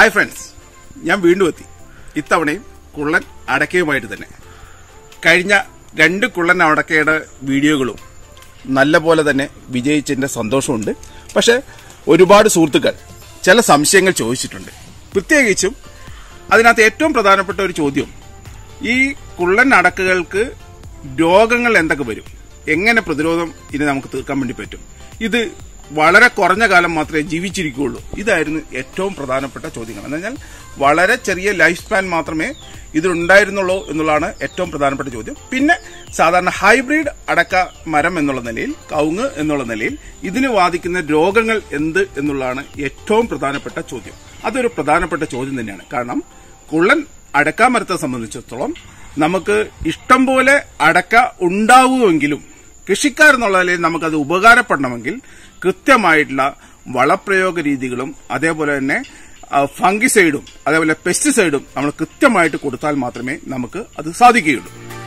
hi friends ഞാൻ വീണ്ടും എത്തി ഇത്തവണയും കുള്ളൻ അടക്കയുമായിട്ട് തന്നെ കഴിഞ്ഞ രണ്ട് കുള്ളൻ അടക്കയുടെ വീഡിയോകളും നല്ല പോലെ തന്നെ വിജയിച്ചതിന്റെ സന്തോഷമുണ്ട് പക്ഷെ ഒരുപാട് സുഹൃത്തുക്കൾ ചില സംശയങ്ങൾ ചോദിച്ചിട്ടുണ്ട് പ്രത്യേകിച്ചും അതിനകത്ത് ഏറ്റവും പ്രധാനപ്പെട്ട ഒരു ചോദ്യം ഈ കുള്ളൻ അടക്കകൾക്ക് രോഗങ്ങൾ എന്തൊക്കെ വരും എങ്ങനെ പ്രതിരോധം ഇനി നമുക്ക് തീർക്കാൻ വേണ്ടി പറ്റും ഇത് വളരെ കുറഞ്ഞ കാലം മാത്രമേ ജീവിച്ചിരിക്കുകയുള്ളൂ ഇതായിരുന്നു ഏറ്റവും പ്രധാനപ്പെട്ട ചോദ്യങ്ങൾ എന്ന് പറഞ്ഞാൽ വളരെ ചെറിയ ലൈഫ് സ്പാൻ മാത്രമേ ഇതിലുണ്ടായിരുന്നുള്ളൂ എന്നുള്ളതാണ് ഏറ്റവും പ്രധാനപ്പെട്ട ചോദ്യം പിന്നെ സാധാരണ ഹൈബ്രിഡ് അടക്ക മരം എന്നുള്ള നിലയിൽ കവുങ്ങ് എന്നുള്ള നിലയിൽ ഇതിന് ബാധിക്കുന്ന രോഗങ്ങൾ എന്ത് എന്നുള്ളതാണ് ഏറ്റവും പ്രധാനപ്പെട്ട ചോദ്യം അതൊരു പ്രധാനപ്പെട്ട ചോദ്യം തന്നെയാണ് കാരണം കുള്ളൻ അടക്ക മരത്തെ സംബന്ധിച്ചിടത്തോളം നമുക്ക് ഇഷ്ടം പോലെ അടക്ക ഉണ്ടാവുമെങ്കിലും കൃഷിക്കാരെന്നുള്ള നിലയിൽ നമുക്കത് ഉപകാരപ്പെടണമെങ്കിൽ കൃത്യമായിട്ടുള്ള വളപ്രയോഗ രീതികളും അതേപോലെ തന്നെ ആ, ഫംഗിസൈഡും അതേപോലെ പെസ്റ്റിസൈഡും നമ്മൾ കൃത്യമായിട്ട് കൊടുത്താൽ മാത്രമേ നമുക്ക് അത് സാധിക്കുകയുള്ളൂ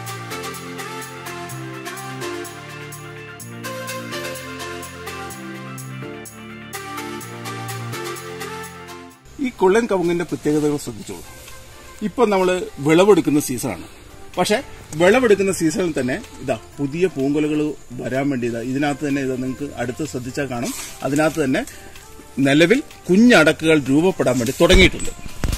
ഈ കൊള്ളൻ കവുങ്ങിന്റെ പ്രത്യേകതകൾ ശ്രദ്ധിച്ചോളൂ ഇപ്പൊ നമ്മൾ വിളവെടുക്കുന്ന സീസണാണ് പക്ഷെ വിളവെടുക്കുന്ന സീസണിൽ തന്നെ ഇതാ പുതിയ പൂങ്കൊലകൾ വരാൻ വേണ്ടി ഇതാ ഇതിനകത്ത് തന്നെ ഇത് നിങ്ങൾക്ക് അടുത്ത് ശ്രദ്ധിച്ചാൽ കാണും അതിനകത്ത് തന്നെ നിലവിൽ കുഞ്ഞടക്കുകൾ രൂപപ്പെടാൻ വേണ്ടി തുടങ്ങിയിട്ടുണ്ട്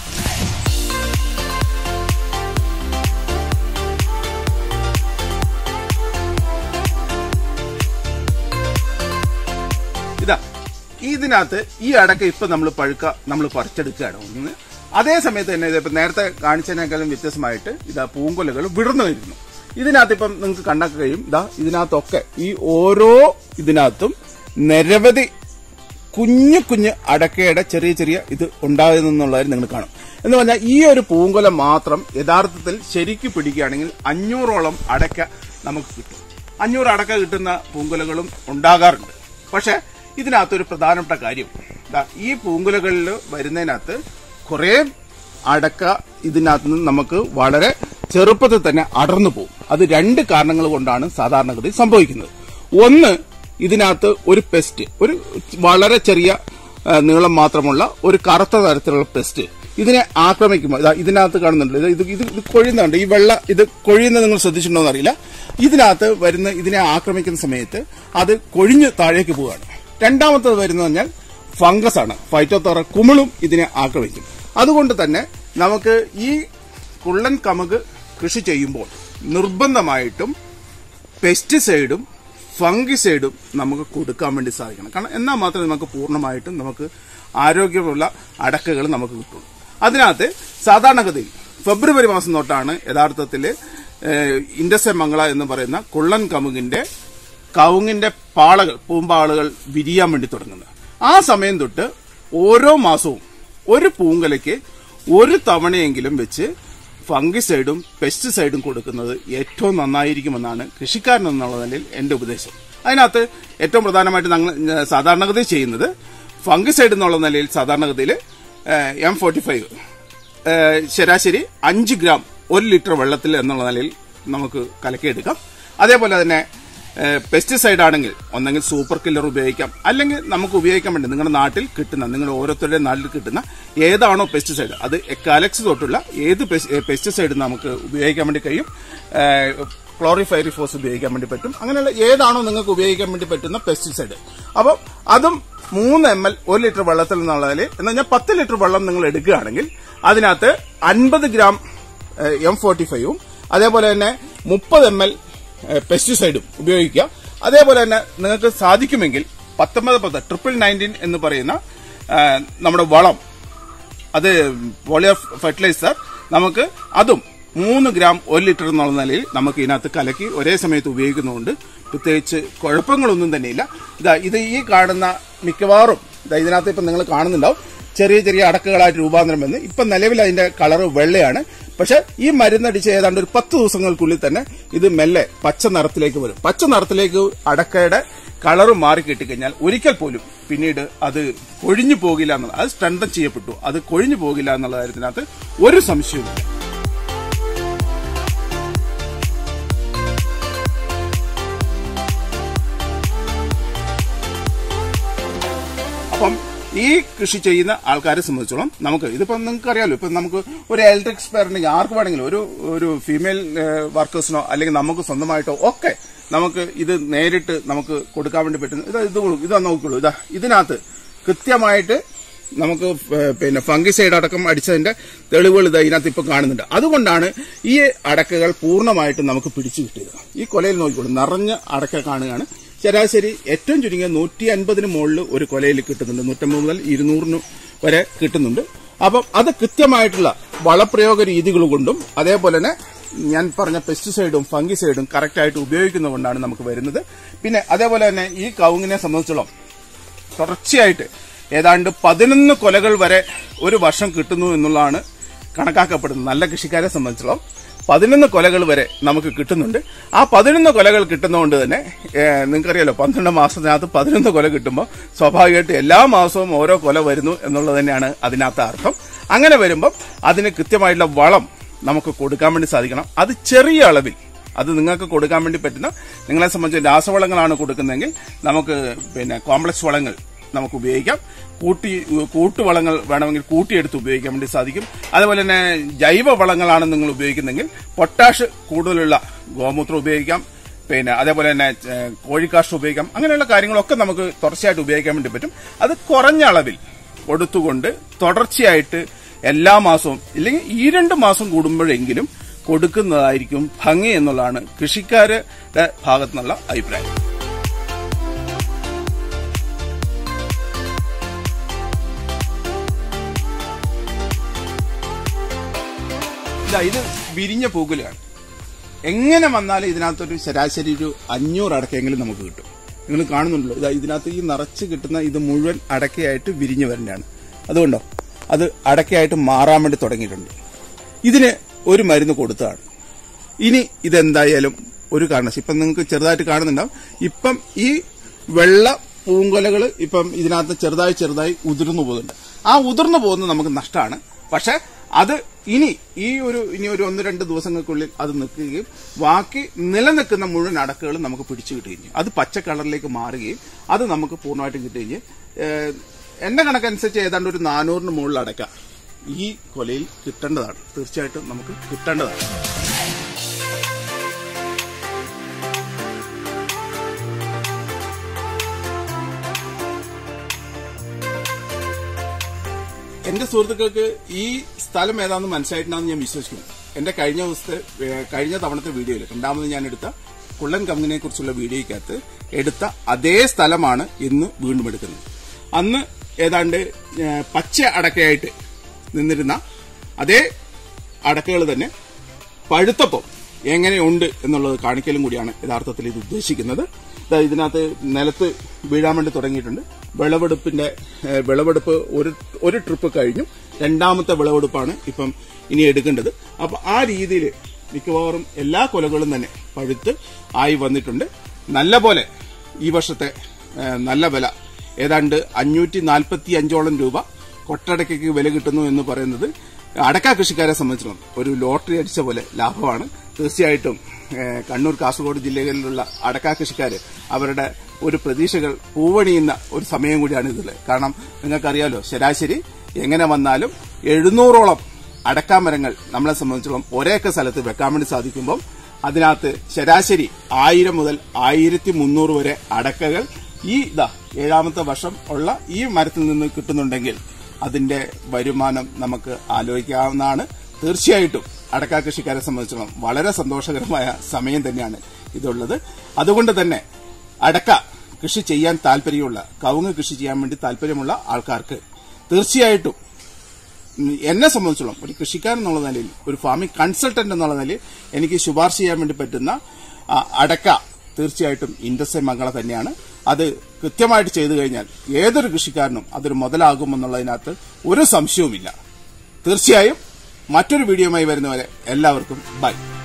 ഇതാ ഇതിനകത്ത് ഈ അടക്ക ഇപ്പൊ നമ്മൾ പഴുക്ക നമ്മൾ പറിച്ചെടുക്കുകയാണ് ഒന്ന് അതേ സമയത്ത് തന്നെ ഇതിപ്പോ നേരത്തെ കാണിച്ചതിനേക്കാളും വ്യത്യസ്തമായിട്ട് ഇതാ പൂങ്കൊലകൾ വിടർന്നു വരുന്നു ഇതിനകത്ത് ഇപ്പം നിങ്ങൾക്ക് കണ്ടാൽ കഴിയും ഇതാ ഇതിനകത്തൊക്കെ ഈ ഓരോ ഇതിനകത്തും നിരവധി കുഞ്ഞു കുഞ്ഞു അടക്കയുടെ ചെറിയ ചെറിയ ഇത് ഉണ്ടാകുന്നുള്ളത് നിങ്ങൾ കാണും എന്ന് പറഞ്ഞാൽ ഈ ഒരു പൂങ്കൊല മാത്രം യഥാർത്ഥത്തിൽ ശരിക്ക് പിടിക്കുകയാണെങ്കിൽ അഞ്ഞൂറോളം അടക്ക നമുക്ക് കിട്ടും അഞ്ഞൂറ് അടക്ക കിട്ടുന്ന പൂങ്കൊലകളും ഉണ്ടാകാറുണ്ട് പക്ഷെ ഇതിനകത്തൊരു പ്രധാനപ്പെട്ട കാര്യം ദാ ഈ പൂങ്കുലകളിൽ വരുന്നതിനകത്ത് കുറെ അടക്ക ഇതിനകത്ത് നിന്ന് നമുക്ക് വളരെ ചെറുപ്പത്തിൽ തന്നെ അടർന്നു പോകും അത് രണ്ട് കാരണങ്ങൾ കൊണ്ടാണ് സാധാരണഗതി സംഭവിക്കുന്നത് ഒന്ന് ഇതിനകത്ത് ഒരു പെസ്റ്റ് ഒരു വളരെ ചെറിയ ആ, നീളം മാത്രമുള്ള ഒരു കറുത്ത തരത്തിലുള്ള പെസ്റ്റ് ഇതിനെ ആക്രമിക്കുമ്പോൾ ഇതാ ഇതിനകത്ത് കാണുന്നുണ്ട് ഇത് ഇത് ഇത് ഇത് കൊഴിയുന്നുണ്ട് ഈ വെള്ള ഇത് കൊഴിയുന്നത് നിങ്ങൾ ശ്രദ്ധിച്ചിട്ടുണ്ടോ എന്നറിയില്ല ഇതിനകത്ത് വരുന്ന ഇതിനെ ആക്രമിക്കുന്ന സമയത്ത് അത് കൊഴിഞ്ഞ് താഴേക്ക് പോവുകയാണ് രണ്ടാമത്തത് വരുന്നത് പറഞ്ഞാൽ ഫംഗസ് ആണ് ഫൈറ്റോത്തോറ കുമിളും ഇതിനെ ആക്രമിക്കും അതുകൊണ്ട് തന്നെ നമുക്ക് ഈ കുള്ളൻ കമുക് കൃഷി ചെയ്യുമ്പോൾ നിർബന്ധമായിട്ടും പെസ്റ്റിസൈഡും ഫംഗിസൈഡും നമുക്ക് കൊടുക്കാൻ വേണ്ടി സാധിക്കണം കാരണം എന്നാൽ മാത്രമേ നമുക്ക് പൂർണ്ണമായിട്ടും നമുക്ക് ആരോഗ്യമുള്ള അടക്കകൾ നമുക്ക് കിട്ടുള്ളൂ അതിനകത്ത് സാധാരണഗതിയിൽ ഫെബ്രുവരി മാസം തൊട്ടാണ് യഥാർത്ഥത്തിൽ ഇൻഡസെ മംഗള എന്ന് പറയുന്ന കുള്ളൻ കമുകിന്റെ കവുങ്ങിന്റെ പാളകൾ പൂമ്പാളുകൾ വിരിയാൻ വേണ്ടി തുടങ്ങുന്നത് ആ സമയം തൊട്ട് ഓരോ മാസവും ഒരു പൂങ്കലയ്ക്ക് ഒരു തവണയെങ്കിലും വെച്ച് ഫംഗിസൈഡും പെസ്റ്റിസൈഡും കൊടുക്കുന്നത് ഏറ്റവും നന്നായിരിക്കുമെന്നാണ് കൃഷിക്കാരൻ എന്നുള്ള നിലയിൽ എന്റെ ഉപദേശം അതിനകത്ത് ഏറ്റവും പ്രധാനമായിട്ട് ഞങ്ങൾ സാധാരണഗതി ചെയ്യുന്നത് ഫംഗിസൈഡ് എന്നുള്ള നിലയിൽ സാധാരണഗതിയിൽ എം ഫോർട്ടി ഫൈവ് ശരാശരി അഞ്ച് ഗ്രാം ഒരു ലിറ്റർ വെള്ളത്തിൽ എന്നുള്ള നിലയിൽ നമുക്ക് കലക്കിയെടുക്കാം അതേപോലെ തന്നെ പെസ്റ്റിസൈഡ് ആണെങ്കിൽ ഒന്നെങ്കിൽ സൂപ്പർ കില്ലർ ഉപയോഗിക്കാം അല്ലെങ്കിൽ നമുക്ക് ഉപയോഗിക്കാൻ വേണ്ടി നിങ്ങളുടെ നാട്ടിൽ കിട്ടുന്ന നിങ്ങൾ ഓരോരുത്തരുടെ നാട്ടിൽ കിട്ടുന്ന ഏതാണോ പെസ്റ്റിസൈഡ് അത് എക്കാലക്സ് തൊട്ടുള്ള ഏത് പെസ്റ്റിസൈഡ് നമുക്ക് ഉപയോഗിക്കാൻ വേണ്ടി കഴിയും ക്ലോറിഫൈറിഫോസ് ഉപയോഗിക്കാൻ വേണ്ടി പറ്റും അങ്ങനെയുള്ള ഏതാണോ നിങ്ങൾക്ക് ഉപയോഗിക്കാൻ വേണ്ടി പറ്റുന്ന പെസ്റ്റിസൈഡ് അപ്പം അതും മൂന്ന് എം എൽ ഒരു ലിറ്റർ വെള്ളത്തിൽ നിന്നുള്ളതിൽ എന്ന് പറഞ്ഞാൽ പത്ത് ലിറ്റർ വെള്ളം നിങ്ങൾ എടുക്കുകയാണെങ്കിൽ അതിനകത്ത് അൻപത് ഗ്രാം എം ഫോർട്ടി ഫൈവും അതേപോലെ തന്നെ മുപ്പത് എം എൽ പെസ്റ്റിസൈഡും ഉപയോഗിക്കുക അതേപോലെ തന്നെ നിങ്ങൾക്ക് സാധിക്കുമെങ്കിൽ പത്തൊമ്പത് പത്ത് ട്രിപ്പിൾ നയൻറ്റീൻ എന്ന് പറയുന്ന ആ, നമ്മുടെ വളം അത് വോളിയർ ഫെർട്ടിലൈസർ നമുക്ക് അതും മൂന്ന് ഗ്രാം ഒരു ലിറ്റർ എന്നുള്ള നിലയിൽ നമുക്ക് ഇതിനകത്ത് കലക്കി ഒരേ സമയത്ത് ഉപയോഗിക്കുന്നതുകൊണ്ട് പ്രത്യേകിച്ച് കുഴപ്പങ്ങളൊന്നും തന്നെയില്ല ഇതാ ഇത് ഈ കാണുന്ന മിക്കവാറും ഇതാ ഇതിനകത്ത് ഇപ്പം നിങ്ങൾ കാണുന്നുണ്ടാവും ചെറിയ ചെറിയ അടക്കുകളായിട്ട് രൂപാന്തരം വന്ന് ഇപ്പം നിലവിൽ അതിന്റെ കളറ് വെള്ളയാണ് പക്ഷെ ഈ മരുന്നടിച്ച് ഏതാണ്ട് ഒരു പത്ത് ദിവസങ്ങൾക്കുള്ളിൽ തന്നെ ഇത് മെല്ലെ പച്ച നിറത്തിലേക്ക് വരും പച്ച നിറത്തിലേക്ക് അടക്കയുടെ കളറ് മാറി കിട്ടിക്കഴിഞ്ഞാൽ ഒരിക്കൽ പോലും പിന്നീട് അത് കൊഴിഞ്ഞു പോകില്ല എന്നുള്ളത് അത് സ്ട്രെങ്തൻ ചെയ്യപ്പെട്ടു അത് കൊഴിഞ്ഞു പോകില്ല എന്നുള്ള കാര്യത്തിനകത്ത് ഒരു സംശയവുമില്ല അപ്പം ഈ കൃഷി ചെയ്യുന്ന ആൾക്കാരെ സംബന്ധിച്ചോളം നമുക്ക് ഇതിപ്പോ നിങ്ങൾക്ക് അറിയാലോ ഇപ്പൊ നമുക്ക് ഒരു ഇലക്ട്രിക് സ്പെയർ ഉണ്ടെങ്കിൽ ആർക്ക് വേണമെങ്കിലും ഒരു ഒരു ഫീമെയിൽ വർക്കേഴ്സിനോ അല്ലെങ്കിൽ നമുക്ക് സ്വന്തമായിട്ടോ ഒക്കെ നമുക്ക് ഇത് നേരിട്ട് നമുക്ക് കൊടുക്കാൻ വേണ്ടി പറ്റുന്ന ഇത് ഇത് കൊടു- ഇതാ നോക്കുള്ളൂ ഇതാ ഇതിനകത്ത് കൃത്യമായിട്ട് നമുക്ക് ഫ- പിന്നെ ഫംഗിസൈഡ് അടക്കം അടിച്ചതിന്റെ തെളിവുകൾ ഇത് ഇതിനകത്ത് ഇപ്പൊ കാണുന്നുണ്ട് അതുകൊണ്ടാണ് ഈ അടക്കകൾ പൂർണ്ണമായിട്ട് നമുക്ക് പിടിച്ചു കിട്ടിയത് ഈ കൊലയിൽ നോക്കിക്കോളൂ നിറഞ്ഞ അടക്ക കാണുകയാണ് ശരാശരി ഏറ്റവും ചുരുങ്ങിയ നൂറ്റി അൻപതിന് മുകളിൽ ഒരു കൊലയിൽ കിട്ടുന്നുണ്ട് നൂറ്റമ്പത് മുതൽ ഇരുന്നൂറിന് വരെ കിട്ടുന്നുണ്ട് അപ്പം അത് കൃത്യമായിട്ടുള്ള വളപ്രയോഗ രീതികൾ കൊണ്ടും അതേപോലെ തന്നെ ഞാൻ പറഞ്ഞ പെസ്റ്റിസൈഡും ഫംഗിസൈഡും കറക്റ്റായിട്ട് ഉപയോഗിക്കുന്നതുകൊണ്ടാണ് നമുക്ക് വരുന്നത് പിന്നെ അതേപോലെ തന്നെ ഈ കവുങ്ങിനെ സംബന്ധിച്ചോളം തുടർച്ചയായിട്ട് ഏതാണ്ട് പതിനൊന്ന് കൊലകൾ വരെ ഒരു വർഷം കിട്ടുന്നു എന്നുള്ളതാണ് കണക്കാക്കപ്പെടുന്നത് നല്ല കൃഷിക്കാരെ സംബന്ധിച്ചോളം പതിനൊന്ന് കൊലകൾ വരെ നമുക്ക് കിട്ടുന്നുണ്ട് ആ പതിനൊന്ന് കൊലകൾ കിട്ടുന്നതുകൊണ്ട് തന്നെ ഏഹ്, നിങ്ങൾക്കറിയാലോ പന്ത്രണ്ട് മാസത്തിനകത്ത് പതിനൊന്ന് കൊല കിട്ടുമ്പോൾ സ്വാഭാവികമായിട്ട് എല്ലാ മാസവും ഓരോ കൊല വരുന്നു എന്നുള്ളത് തന്നെയാണ് അതിനകത്ത് അർത്ഥം അങ്ങനെ വരുമ്പം അതിന് കൃത്യമായിട്ടുള്ള വളം നമുക്ക് കൊടുക്കാൻ വേണ്ടി സാധിക്കണം അത് ചെറിയ അളവിൽ അത് നിങ്ങൾക്ക് കൊടുക്കാൻ വേണ്ടി പറ്റുന്ന നിങ്ങളെ സംബന്ധിച്ച് രാസവളങ്ങളാണ് കൊടുക്കുന്നതെങ്കിൽ നമുക്ക് പിന്നെ കോംപ്ലക്സ് വളങ്ങൾ നമുക്ക് ഉപയോഗിക്കാം കൂട്ടി കൂട്ടുവളങ്ങൾ വേണമെങ്കിൽ കൂട്ടിയെടുത്ത് ഉപയോഗിക്കാൻ വേണ്ടി സാധിക്കും അതുപോലെ തന്നെ ജൈവ വളങ്ങളാണ് നിങ്ങൾ ഉപയോഗിക്കുന്നതെങ്കിൽ പൊട്ടാഷ് കൂടുതലുള്ള ഗോമൂത്രം ഉപയോഗിക്കാം പിന്നെ അതേപോലെ തന്നെ ഏഹ്, കോഴിക്കാഷ്ടം ഉപയോഗിക്കാം അങ്ങനെയുള്ള കാര്യങ്ങളൊക്കെ നമുക്ക് തുടർച്ചയായിട്ട് ഉപയോഗിക്കാൻ വേണ്ടി പറ്റും അത് കുറഞ്ഞ അളവിൽ കൊടുത്തുകൊണ്ട് തുടർച്ചയായിട്ട് എല്ലാ മാസവും ഇല്ലെങ്കിൽ ഈ രണ്ട് മാസം കൂടുമ്പോഴെങ്കിലും കൊടുക്കുന്നതായിരിക്കും ഭംഗി എന്നുള്ളതാണ് കൃഷിക്കാരുടെ ഭാഗത്തു നിന്നുള്ള അഭിപ്രായം ഇതാ ഇത് വിരിഞ്ഞ പൂക്കുലയാണ് എങ്ങനെ വന്നാലും ഇതിനകത്തൊരു ശരാശരി ഒരു അഞ്ഞൂറ് അടക്കയെങ്കിലും നമുക്ക് കിട്ടും നിങ്ങൾ കാണുന്നുണ്ടല്ലോ ഇതാ ഇതിനകത്ത് ഈ നിറച്ച് കിട്ടുന്ന ഇത് മുഴുവൻ അടക്കയായിട്ട് വിരിഞ്ഞു വരേണ്ടതാണ് അതുകൊണ്ടോ അത് അടക്കയായിട്ട് മാറാൻ വേണ്ടി തുടങ്ങിയിട്ടുണ്ട് ഇതിന് ഒരു മരുന്ന് കൊടുത്തതാണ് ഇനി ഇതെന്തായാലും ഒരു കാരണവശാലും ഇപ്പം നിങ്ങൾക്ക് ചെറുതായിട്ട് കാണുന്നുണ്ടാവും ഇപ്പം ഈ വെള്ള പൂങ്കൊലകൾ ഇപ്പം ഇതിനകത്ത് ചെറുതായി ചെറുതായി ഉതിർന്നു പോകുന്നുണ്ട് ആ ഉതിർന്നു പോകുന്നത് നമുക്ക് നഷ്ടമാണ് പക്ഷെ അത് ഇനി ഈ ഒരു ഇനി ഒരു ഒന്ന് രണ്ട് ദിവസങ്ങൾക്കുള്ളിൽ അത് നിൽക്കുകയും ബാക്കി നിലനിൽക്കുന്ന മുഴുവൻ അടക്കുകളും നമുക്ക് പിടിച്ചു കിട്ടുകയും ചെയ്യും അത് പച്ച കളറിലേക്ക് മാറുകയും അത് നമുക്ക് പൂർണ്ണമായിട്ടും കിട്ടുകയും ചെയ്യും ഏഹ്, എന്റെ കണക്കനുസരിച്ച് ഏതാണ്ട് ഒരു നാനൂറിന് മുകളിൽ അടക്ക ഈ കൊലയിൽ കിട്ടേണ്ടതാണ് തീർച്ചയായിട്ടും നമുക്ക് കിട്ടേണ്ടതാണ് എന്റെ സുഹൃത്തുക്കൾക്ക് ഈ സ്ഥലം ഏതാണെന്ന് മനസ്സിലായിട്ടുണ്ടെന്ന് ഞാൻ വിശ്വസിക്കുന്നു എന്റെ കഴിഞ്ഞ ദിവസത്തെ ഏഹ്, കഴിഞ്ഞ തവണത്തെ വീഡിയോയിൽ രണ്ടാമത് ഞാൻ എടുത്ത കുള്ളൻ കമ്പനിയെ കുറിച്ചുള്ള വീഡിയോയ്ക്കകത്ത് എടുത്ത അതേ സ്ഥലമാണ് ഇന്ന് വീണ്ടും എടുക്കുന്നത് അന്ന് ഏതാണ്ട് ഏഹ്, പച്ച അടക്കയായിട്ട് നിന്നിരുന്ന അതേ അടക്കകൾ തന്നെ പഴുത്തപ്പം എങ്ങനെയുണ്ട് എന്നുള്ളത് കാണിക്കലും കൂടിയാണ് യഥാർത്ഥത്തിൽ ഇത് ഉദ്ദേശിക്കുന്നത് ദാ ഇതിനകത്ത് നിലത്ത് വീഴാൻ വേണ്ടി തുടങ്ങിയിട്ടുണ്ട് വിളവെടുപ്പിന്റെ ഏഹ്, വിളവെടുപ്പ് ഒരു ഒരു ട്രിപ്പ് കഴിഞ്ഞു രണ്ടാമത്തെ വിളവെടുപ്പാണ് ഇപ്പം ഇനി എടുക്കേണ്ടത് അപ്പൊ ആ രീതിയിൽ മിക്കവാറും എല്ലാ കൊലകളും തന്നെ പഴുത്ത് ആയി വന്നിട്ടുണ്ട് നല്ല പോലെ ഈ വർഷത്തെ ഏഹ്, നല്ല വില ഏതാണ്ട് അഞ്ഞൂറ്റി നാൽപ്പത്തി അഞ്ചോളം രൂപ കൊട്ടടക്കയ്ക്ക് വില കിട്ടുന്നു എന്ന് പറയുന്നത് അടക്ക കൃഷിക്കാരെ സംബന്ധിച്ചിടത്തോളം ഒരു ലോട്ടറി അടിച്ച പോലെ ലാഭമാണ് തീർച്ചയായിട്ടും ഏഹ്, കണ്ണൂർ കാസർഗോഡ് ജില്ലകളിലുള്ള അടക്ക കൃഷിക്കാര് അവരുടെ ഒരു പ്രതീക്ഷകൾ പൂവണിയുന്ന ഒരു സമയം കൂടിയാണ് ഇതിൽ കാരണം നിങ്ങൾക്കറിയാലോ ശരാശരി എങ്ങനെ വന്നാലും എഴുന്നൂറോളം അടക്കാമരങ്ങൾ നമ്മളെ സംബന്ധിച്ചിടത്തോളം ഒരേക്ക സ്ഥലത്ത് വെക്കാൻ വേണ്ടി സാധിക്കുമ്പോൾ അതിനകത്ത് ശരാശരി ആയിരം മുതൽ ആയിരത്തി മുന്നൂറ് വരെ അടക്കകൾ ഈ ഇതാ ഏഴാമത്തെ വർഷം ഉള്ള ഈ മരത്തിൽ നിന്ന് കിട്ടുന്നുണ്ടെങ്കിൽ അതിന്റെ വരുമാനം നമുക്ക് ആലോചിക്കാവുന്നതാണ് തീർച്ചയായിട്ടും അടക്ക കൃഷിക്കാരെ സംബന്ധിച്ചിടത്തോളം വളരെ സന്തോഷകരമായ സമയം തന്നെയാണ് ഇതുള്ളത് അതുകൊണ്ട് തന്നെ അടക്ക കൃഷി ചെയ്യാൻ താല്പര്യമുള്ള കവുങ്ങ് കൃഷി ചെയ്യാൻ വേണ്ടി താല്പര്യമുള്ള ആൾക്കാർക്ക് തീർച്ചയായിട്ടും ഉം, എന്നെ സംബന്ധിച്ചോളം ഒരു കൃഷിക്കാരൻ എന്നുള്ള നിലയിൽ ഒരു ഫാമിംഗ് കൺസൾട്ടന്റ് എന്നുള്ള നിലയിൽ എനിക്ക് ശുപാർശ ചെയ്യാൻ വേണ്ടി പറ്റുന്ന ആ, അടക്ക തീർച്ചയായിട്ടും ഇൻഡസ്ട്രി മംഗള തന്നെയാണ് അത് കൃത്യമായിട്ട് ചെയ്തു കഴിഞ്ഞാൽ ഏതൊരു കൃഷിക്കാരനും അതൊരു മുതലാകുമെന്നുള്ളതിനകത്ത് ഒരു സംശയവുമില്ല തീർച്ചയായും മറ്റൊരു വീഡിയോയുമായി വരുന്നവരെ എല്ലാവർക്കും ബൈ